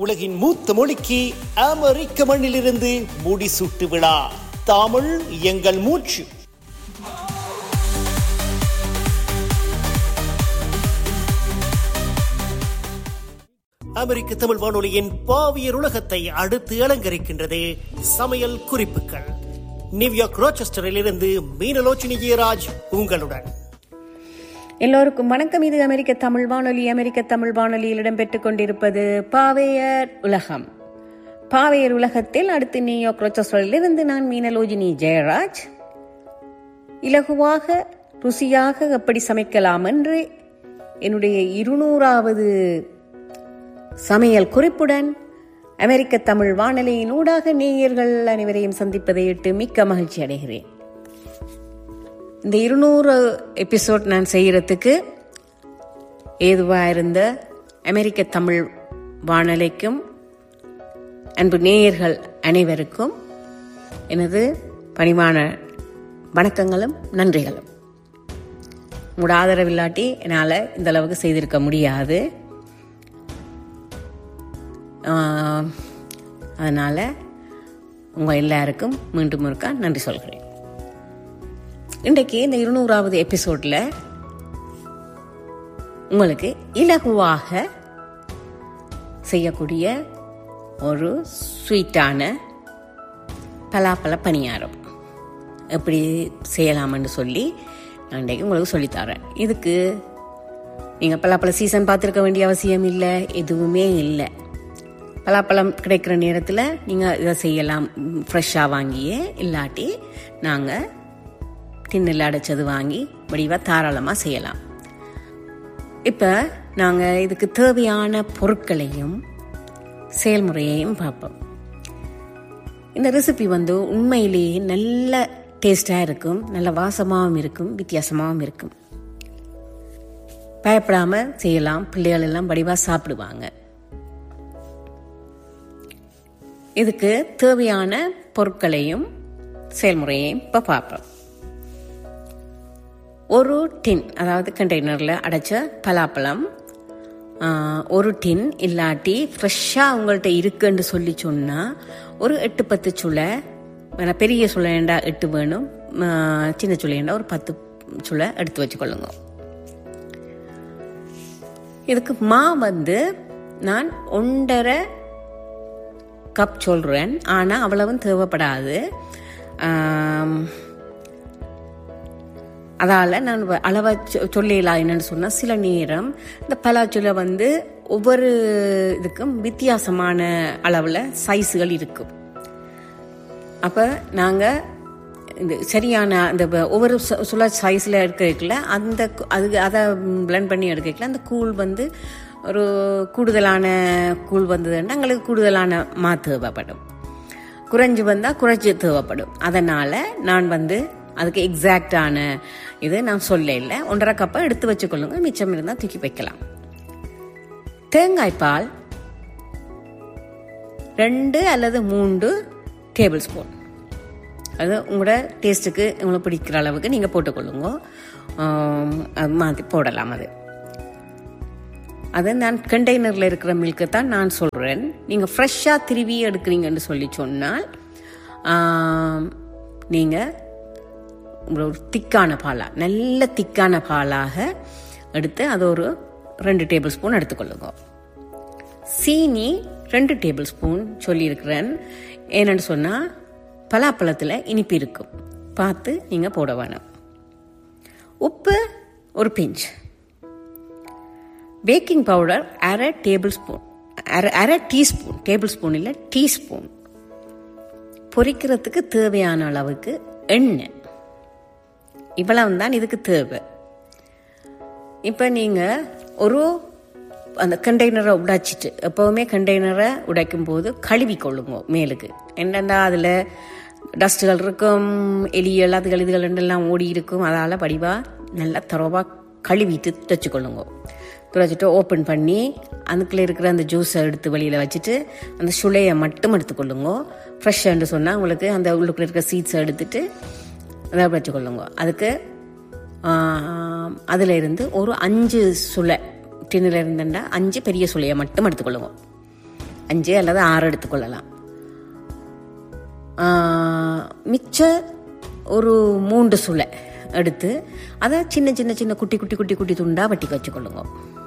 உலகின் மூத்த மொழிக்கு அமெரிக்க மண்ணிலிருந்து முடிசூட்டு விழா தமிழ் எங்கள் மூச்சு அமெரிக்க தமிழ் வானொலியின் பாவியர் உலகத்தை அடுத்து அலங்கரிக்கின்றது சமையல் குறிப்புகள் நியூயார்க் ரோச்செஸ்டரில் இருந்து மீனலோச்சினி ஜெயராஜ் உங்களுடன் எல்லோருக்கும் வணக்கம் இது அமெரிக்க தமிழ் வானொலி அமெரிக்க தமிழ் வானொலியில் இடம்பெற்றுக் கொண்டிருப்பது பாவையர் உலகம் பாவையர் உலகத்தில் அடுத்து நியூயார்க் ரோச்சஸ்டரில் இருந்து நான் மீனலோஜினி ஜெயராஜ் இலகுவாக ருசியாக எப்படி சமைக்கலாம் என்று என்னுடைய இருநூறாவது சமையல் குறிப்புடன் அமெரிக்க தமிழ் வானொலியின் ஊடாக நேயர்கள் அனைவரையும் சந்திப்பதையிட்டு மிக்க மகிழ்ச்சி அடைகிறேன் இந்த இருநூறு எபிசோட் நான் செய்கிறதுக்கு ஏதுவாக இருந்த அமெரிக்க தமிழ் வானொலிக்கும் அன்பு நேயர்கள் அனைவருக்கும் எனது பணிவான வணக்கங்களும் நன்றிகளும் உங்களோட ஆதரவில்லாட்டி என்னால் இந்த அளவுக்கு செய்திருக்க முடியாது அதனால் உங்கள் எல்லாருக்கும் மீண்டும் ஒருக்கா நன்றி சொல்கிறேன் இன்றைக்கு இந்த இருநூறாவது எபிசோடில் உங்களுக்கு இலகுவாக செய்யக்கூடிய ஒரு ஸ்வீட்டான பலாப்பழ பணியாரம் எப்படி செய்யலாம்னு சொல்லி நான் இன்றைக்கு உங்களுக்கு சொல்லித்தரேன் இதுக்கு நீங்கள் பலாப்பழ சீசன் பார்த்துருக்க வேண்டிய அவசியம் இல்லை எதுவுமே இல்லை பலாப்பழம் கிடைக்கிற நேரத்தில் நீங்கள் இதை செய்யலாம் ஃப்ரெஷ்ஷாக வாங்கியே இல்லாட்டி நாங்கள் டின்னில் அடைச்சது வாங்கி வடிவாக தாராளமாக செய்யலாம் இப்போ நாங்கள் இதுக்கு தேவையான பொருட்களையும் செயல்முறையையும் பார்ப்போம் இந்த ரெசிபி வந்து உண்மையிலேயே நல்ல டேஸ்டாக இருக்கும் நல்ல வாசமாகவும் இருக்கும் வித்தியாசமாகவும் இருக்கும் பயப்படாமல் செய்யலாம் பிள்ளைகள் எல்லாம் வடிவாக சாப்பிடுவாங்க இதுக்கு தேவையான பொருட்களையும் செயல்முறையையும் இப்போ பார்ப்போம் ஒரு டின் அதாவது கண்டெய்னரில் அடைச்ச பலாப்பழம் ஒரு டின் இல்லாட்டி ஃப்ரெஷ்ஷாக உங்கள்கிட்ட இருக்குன்னு சொல்லி சொன்னால் ஒரு எட்டு பத்து சுளை பெரிய சுளையண்டா எட்டு வேணும் சின்ன சுளையண்டா ஒரு பத்து சுளை எடுத்து வச்சுக்கொள்ளுங்க இதுக்கு மா வந்து நான் ஒன்றரை கப் சொல்கிறேன் ஆனால் அவ்வளவும் தேவைப்படாது அதால் நான் அளவை சொல்லிடலாம் என்னென்னு சொன்னால் சில நேரம் இந்த பலாச்சுல வந்து ஒவ்வொரு இதுக்கும் வித்தியாசமான அளவில் சைஸுகள் இருக்கும் அப்போ நாங்கள் இந்த சரியான அந்த ஒவ்வொரு சுழ சைஸில் எடுக்கல அந்த அது அதை பிளெண்ட் பண்ணி எடுக்கல அந்த கூழ் வந்து ஒரு கூடுதலான கூழ் வந்ததுன்னா எங்களுக்கு கூடுதலான மா தேவைப்படும் குறைஞ்சு வந்தால் குறைச்சி தேவைப்படும் அதனால் நான் வந்து அதுக்கு எக்ஸாக்டான இது நான் சொல்ல இல்லை ஒன்றரை கப்பை எடுத்து வச்சுக்கொள்ளுங்க மிச்சம் இருந்தால் தூக்கி வைக்கலாம் தேங்காய் பால் ரெண்டு அல்லது மூன்று டேபிள் ஸ்பூன் அது உங்களோட டேஸ்ட்டுக்கு உங்களுக்கு பிடிக்கிற அளவுக்கு நீங்கள் போட்டுக்கொள்ளுங்க அது மாதிரி போடலாம் அது அது நான் கண்டெய்னரில் இருக்கிற மில்க்கு தான் நான் சொல்கிறேன் நீங்கள் ஃப்ரெஷ்ஷாக திருவி எடுக்கிறீங்கன்னு சொல்லி சொன்னால் நீங்கள் ஒரு திக்கான பாலாக நல்ல திக்கான பாலாக எடுத்து அது ஒரு ரெண்டு டேபிள் ஸ்பூன் எடுத்துக்கொள்ளுங்க சீனி ரெண்டு டேபிள் ஸ்பூன் சொல்லியிருக்கிறேன் ஏன்னு சொன்னால் பலாப்பழத்தில் இனிப்பு இருக்கும் பார்த்து நீங்கள் போட வேணும் உப்பு ஒரு பிஞ்ச் பேக்கிங் பவுடர் அரை டேபிள் ஸ்பூன் அரை அரை டீஸ்பூன் டேபிள் ஸ்பூன் இல்லை டீஸ்பூன் பொரிக்கிறதுக்கு தேவையான அளவுக்கு எண்ணெய் இவ்வளவு தான் இதுக்கு தேவை இப்போ நீங்கள் ஒரு அந்த கண்டெய்னரை உடைச்சிட்டு எப்போவுமே கண்டெய்னரை உடைக்கும் போது கழுவி கொள்ளுங்க மேலுக்கு என்னென்னா அதில் டஸ்ட்டுகள் இருக்கும் எலிகள் அதுகள் இதுகள் எல்லாம் ஓடி இருக்கும் அதால் படிவாக நல்லா தரவாக கழுவிட்டு தச்சுக்கொள்ளுங்க துடைச்சிட்டு ஓப்பன் பண்ணி அதுக்குள்ளே இருக்கிற அந்த ஜூஸை எடுத்து வெளியில் வச்சுட்டு அந்த சுளையை மட்டும் எடுத்துக்கொள்ளுங்க ஃப்ரெஷ்ஷான்னு சொன்னால் உங்களுக்கு அந்த உள்ளுக்குள்ள இருக்கிற சீட்ஸை எடுத்துட்டு அதை வச்சுக்கொள்ளுங்க அதுக்கு அதில் இருந்து ஒரு அஞ்சு சுளை டின்னில் இருந்தண்டா அஞ்சு பெரிய சுளையை மட்டும் எடுத்துக்கொள்ளுங்க அஞ்சு அல்லது ஆறு எடுத்துக்கொள்ளலாம் ஆ, மிச்ச ஒரு மூன்று சுளை எடுத்து அதை சின்ன சின்ன சின்ன குட்டி குட்டி குட்டி குட்டி துண்டாக வட்டி வச்சுக்கொள்ளுங்க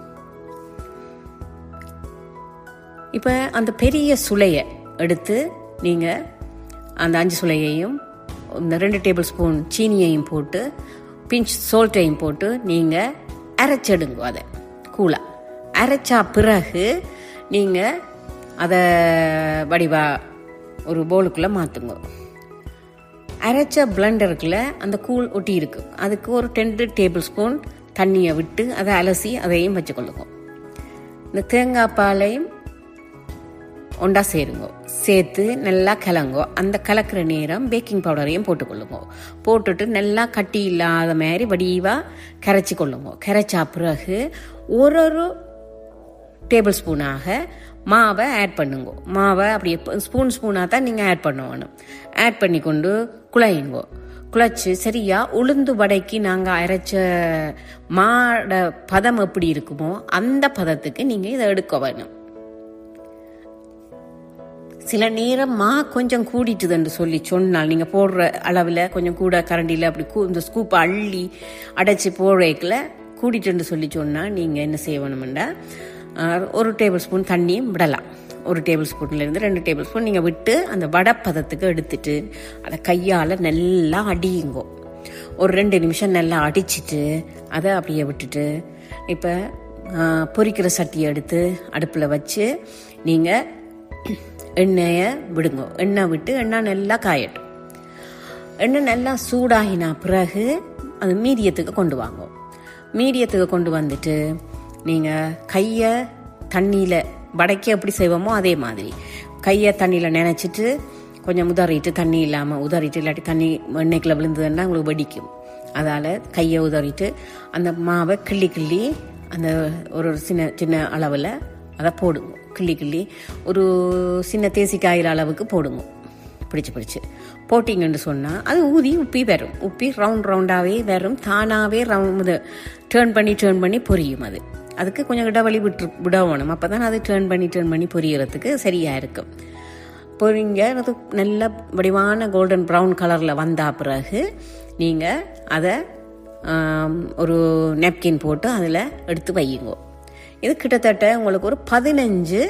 இப்போ அந்த பெரிய சுளையை எடுத்து நீங்கள் அந்த அஞ்சு சுளையையும் இந்த ரெண்டு டேபிள் ஸ்பூன் சீனியையும் போட்டு பிஞ்ச் சோல்ட்டையும் போட்டு நீங்கள் அரைச்செடுங்க அதை கூலாக அரைச்சா பிறகு நீங்கள் அதை வடிவா ஒரு பவுலுக்குள்ளே மாற்றுங்க அரைச்ச பிளண்டருக்குள்ள அந்த கூழ் ஒட்டி இருக்கு அதுக்கு ஒரு ரெண்டு டேபிள் ஸ்பூன் தண்ணியை விட்டு அதை அலசி அதையும் வச்சுக்கொள்ளுங்க இந்த தேங்காய் பாலையும் ஒண்டா சேருங்க சேர்த்து நல்லா கலங்கோ அந்த கலக்கிற நேரம் பேக்கிங் பவுடரையும் போட்டுக்கொள்ளுங்க போட்டுட்டு நல்லா கட்டி இல்லாத மாதிரி வடிவாக கரைச்சி கொள்ளுங்க கரைச்சா பிறகு ஒரு ஒரு டேபிள் ஸ்பூனாக மாவை ஆட் பண்ணுங்க மாவை அப்படியே ஸ்பூன் ஸ்பூனாக தான் நீங்கள் ஆட் பண்ணணும் ஆட் பண்ணி கொண்டு குழையுங்கோ குழைச்சி சரியா உளுந்து வடைக்கு நாங்கள் அரைச்ச மாட பதம் எப்படி இருக்குமோ அந்த பதத்துக்கு நீங்கள் இதை எடுக்க வேணும் சில நேரம் மா கொஞ்சம் கூடிட்டுதுன்னு சொல்லி சொன்னால் நீங்கள் போடுற அளவில் கொஞ்சம் கூட கரண்டியில் அப்படி கூ இந்த ஸ்கூப்பை அள்ளி அடைச்சி போடுறதுக்குள்ள கூடிட்டுன்னு சொல்லி சொன்னால் நீங்கள் என்ன செய்யணுமெண்டா ஆஹ், ஒரு டேபிள் ஸ்பூன் தண்ணியும் விடலாம் ஒரு டேபிள் ஸ்பூன்லேருந்து ரெண்டு டேபிள் ஸ்பூன் நீங்கள் விட்டு அந்த வடை பதத்துக்கு எடுத்துட்டு அதை கையால் நல்லா அடியுங்கோ ஒரு ரெண்டு நிமிஷம் நல்லா அடிச்சிட்டு அதை அப்படியே விட்டுட்டு இப்போ பொரிக்கிற சட்டியை எடுத்து அடுப்பில் வச்சு நீங்கள் எண்ணெயை விடுங்க எண்ணெய் விட்டு எண்ணெய் நல்லா காயட்டும் எண்ணெய் நல்லா சூடாகினா பிறகு அது மீடியத்துக்கு கொண்டு வாங்க மீடியத்துக்கு கொண்டு வந்துட்டு நீங்கள் கையை தண்ணியில் வடைக்க எப்படி செய்வோமோ அதே மாதிரி கையை தண்ணியில் நினச்சிட்டு கொஞ்சம் உதறிட்டு தண்ணி இல்லாமல் உதறிட்டு இல்லாட்டி தண்ணி எண்ணெய்க்குள்ள விழுந்ததுன்னா உங்களுக்கு வெடிக்கும் அதால் கையை உதறிட்டு அந்த மாவை கிள்ளி கிள்ளி அந்த ஒரு ஒரு சின்ன சின்ன அளவில் அதை போடுங்க கிள்ளி கிள்ளி ஒரு சின்ன தேசிக்காயில் அளவுக்கு போடுங்க பிடிச்சு பிடிச்சு போட்டிங்கன்னு சொன்னால் அது ஊதி உப்பி வரும் உப்பி ரவுண்ட் ரவுண்டாகவே வரும் தானாகவே ரவுண்ட் டேர்ன் பண்ணி டேர்ன் பண்ணி பொரியும் அது அதுக்கு கொஞ்சம் இடைவெளி விட்டு விடணும் அப்போ தான் அது டேர்ன் பண்ணி டேர்ன் பண்ணி பொரியறதுக்கு சரியாக இருக்கும் பொரிங்க அது நல்ல வடிவான கோல்டன் ப்ரௌன் கலரில் வந்தா பிறகு நீங்கள் அதை ஆம், ஒரு நெப்கின் போட்டு அதில் எடுத்து வையுங்க இது கிட்டத்தட்ட உங்களுக்கு ஒரு பதினஞ்சு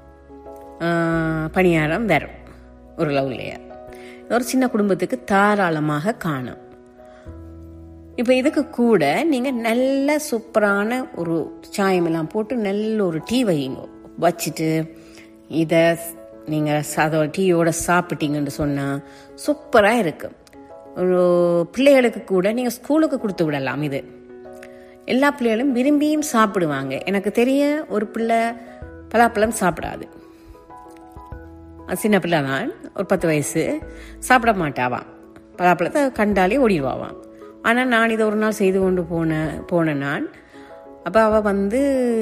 பணியாரம் வரும் ஒரு லவ்லையா ஒரு சின்ன குடும்பத்துக்கு தாராளமாக காணும் இப்போ இதுக்கு கூட நீங்கள் நல்ல சூப்பரான ஒரு சாயமெல்லாம் போட்டு நல்ல ஒரு டீ வையுங்க வச்சுட்டு இதை நீங்கள் அதோட டீயோட சாப்பிட்டீங்கன்னு சொன்னால் சூப்பராக இருக்கும் ஒரு பிள்ளைகளுக்கு கூட நீங்கள் ஸ்கூலுக்கு கொடுத்து விடலாம் இது எல்லா பிள்ளைகளும் விரும்பியும் சாப்பிடுவாங்க எனக்கு தெரிய ஒரு பிள்ளை பலாப்பழம் சாப்பிடாது அது சின்ன பிள்ளை தான் ஒரு பத்து வயசு சாப்பிட மாட்டாவாம் பலாப்பழத்தை கண்டாலே ஓடிடுவாவாம் ஆனால் நான் இதை ஒரு நாள் செய்து கொண்டு போன போன நான் அப்போ அவள் வந்து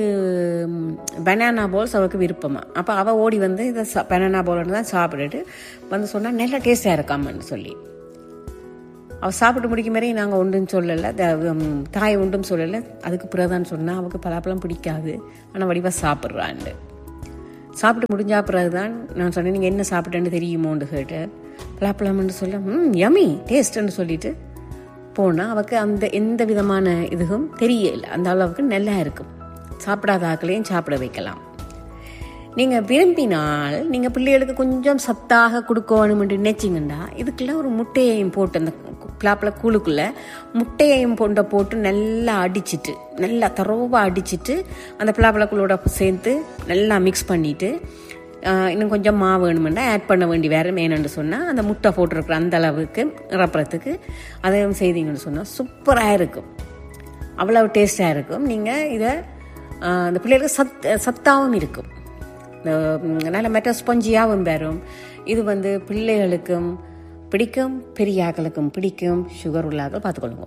பனானா பால்ஸ் அவளுக்கு விருப்பமா அப்போ அவள் ஓடி வந்து இதை பனானா பால் தான் சாப்பிட்டுட்டு வந்து சொன்னால் நல்லா டேஸ்டாக இருக்காமன்னு சொல்லி அவள் சாப்பிட்டு முடிக்கும் வரையும் நாங்கள் ஒன்றும் சொல்லலை த- உம், தாய் ஒன்றும் சொல்லலை அதுக்கு பிறகுதான் சொன்னா அவளுக்கு பலாப்பழம் பிடிக்காது ஆனால் வடிவாக சாப்பிட்றான்னு சாப்பிட்டு முடிஞ்சா பிறகுதான் நான் சொன்னேன் நீங்கள் என்ன சாப்பிட்டேன்னு தெரியுமோன்னு கேட்டு பலாப்பழம்னு சொல்ல ம் யமி டேஸ்ட்டுன்னு சொல்லிட்டு போனால் அவൾക്ക് அந்த எந்த விதமான இதுவும் தெரியல அந்த அளவுக்கு நல்லா இருக்கும் சாப்பிடாத ஆக்களையும் சாப்பிட வைக்கலாம் நீங்கள் விரும்பினால் நீங்கள் பிள்ளைகளுக்கு கொஞ்சம் சத்தாக கொடுக்கணும்னு நினைச்சிங்கன்னா இதுக்குள்ள ஒரு முட்டையையும் போட்டு அந்த பிளாப்பில் கூழுக்குள்ள முட்டையையும் பொண்டை போட்டு நல்லா அடிச்சிட்டு நல்லா தரோவாக அடிச்சிட்டு அந்த பிளாப்பிளக்குள்ளோட சேர்த்து நல்லா மிக்ஸ் பண்ணிட்டு ஆஹ், இன்னும் கொஞ்சம் மாவு வேணுமெண்டா ஆட் பண்ண வேண்டி வேறு வேணும்னு சொன்னால் அந்த முட்டை போட்டிருக்கிற அந்த அளவுக்கு நிரப்புறதுக்கு அதையும் செய்தீங்கன்னு சொன்னால் சூப்பராக இருக்கும் அவ்வளவு டேஸ்டாக இருக்கும் நீங்கள் இதை ஆஹ், அந்த பிள்ளைகளுக்கு சத் சத்தாகவும் இருக்கும் இந்த ம், நல்ல மெட்ட ஸ்பொஞ்சியாகவும் வரும் இது வந்து பிள்ளைகளுக்கும் பிடிக்கும் பெரியாக்களுக்கும் பிடிக்கும் சுகர் உள்ளாக்கள் பார்த்துக்கொள்ளுங்க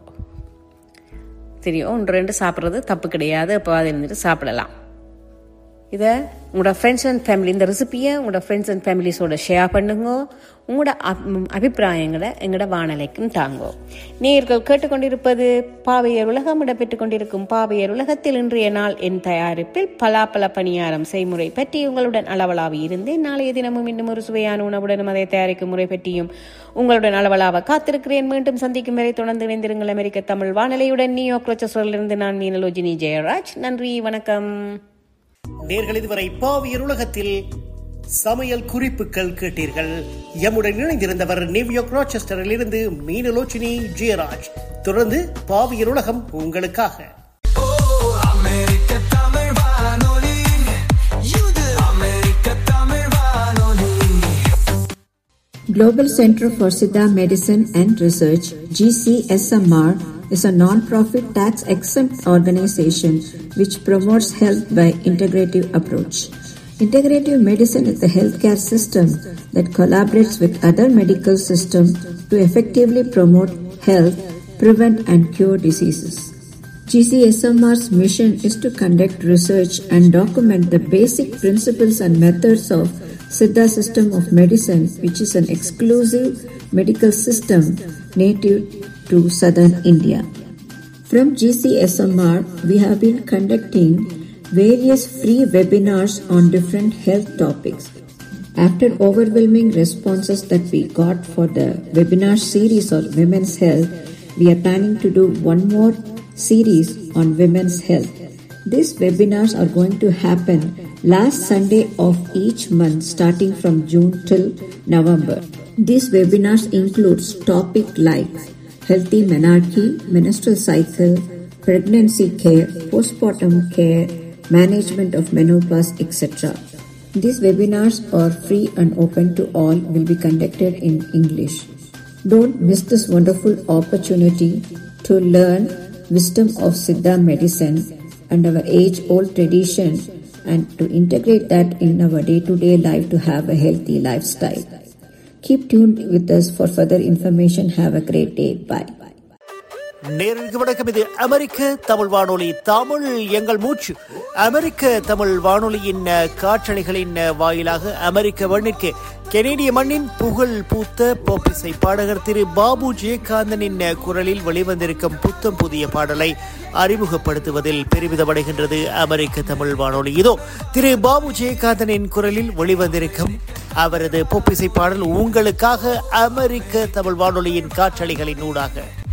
தெரியும் ஒன்று ரெண்டு சாப்பிட்றது தப்பு கிடையாது அப்போ அதை இருந்துட்டு சாப்பிடலாம் இதை உங்களோட ஃப்ரெண்ட்ஸ் அண்ட் ஃபேமிலி இந்த ரெசிபியை உங்களோட ஃப்ரெண்ட்ஸ் அண்ட் ஃபேமிலிஸோட ஷேர் பண்ணுங்க உங்களோட அப்- அபிப்பிராயங்களை எங்களோட வானலைக்கும் தாங்கோ நேயர்கள் கேட்டுக்கொண்டிருப்பது பாவையர் உலகம் இடம்பெற்றுக் கொண்டிருக்கும் பாவையர் உலகத்தில் இன்றைய நாள் என் தயாரிப்பில் பலாப்பழ பணியாரம் செய்முறை பற்றி உங்களுடன் அளவலாவி இருந்தேன் நாளைய தினமும் இன்னும் ஒரு சுவையான உணவுடனும் அதை தயாரிக்கும் முறை பற்றியும் உங்களுடன் அளவலாவ காத்திருக்கிறேன் மீண்டும் சந்திக்கும் வரை தொடர்ந்து இணைந்திருங்கள் அமெரிக்க தமிழ் வானொலியுடன் நியூயார்க் இருந்து நான் மீனலோஜினி ஜெயராஜ் நன்றி வணக்கம் நேர்கள் இதுவரை பாவியர் உலகத்தில் சமையல் குறிப்புகள் கேட்டீர்கள் எம்முடன் இணைந்திருந்தவர் நியூயார்க் ராச்செஸ்டரில் இருந்து மீனலோச்சினி ஜெயராஜ் தொடர்ந்து பாவியர் உலகம் உங்களுக்காக அமெரிக்க தமிழ் வானொலி இது அமெரிக்க தமிழ் வானொலி Global Center for Siddha Medicine and Research, GCSMR, is a non-profit tax-exempt organization which promotes health by integrative approach. Integrative medicine is a healthcare system that collaborates with other medical systems to effectively promote health, prevent and cure diseases. GCSMR's mission is to conduct research and document the basic principles and methods of Siddha system of medicine, which is an exclusive medical system native to southern India. From GCSMR, we have been conducting various free webinars on different health topics. After overwhelming responses that we got for the webinar series on women's health, we are planning to do one more series on women's health. These webinars are going to happen last Sunday of each month starting from June till November. These webinars includes topic like healthy menarche, menstrual cycle, pregnancy care, postpartum care, management of menopause, etc. These webinars are free and open to all, will be conducted in English. Don't miss this wonderful opportunity to learn wisdom of Siddha medicine and our age old tradition and to integrate that in our day to day life to have a healthy lifestyle. Keep tuned with us for further information. Have a great day. Bye. நேருக்கு வணக்கம் இது அமெரிக்க தமிழ் வானொலி தமிழ் எங்கள் மூச்சு அமெரிக்க தமிழ் வானொலியின் அஹ், காற்றலைகளின் அஹ், வாயிலாக அமெரிக்க மண்ணிற்கு கெனேடிய மண்ணின் புகழ் பூத்த போப்பிசை பாடகர் திரு பாபு ஜெயகாந்தனின் அஹ், குரலில் வெளிவந்திருக்கும் புத்தம் புதிய பாடலை அறிமுகப்படுத்துவதில் பெருமிதமடைகின்றது அமெரிக்க தமிழ் வானொலி இதோ திரு பாபு ஜெயகாந்தனின் குரலில் வெளிவந்திருக்கும் அவரது பொப்பிசை பாடல் உங்களுக்காக அமெரிக்க தமிழ் வானொலியின் காற்றலைகளின் ஊடாக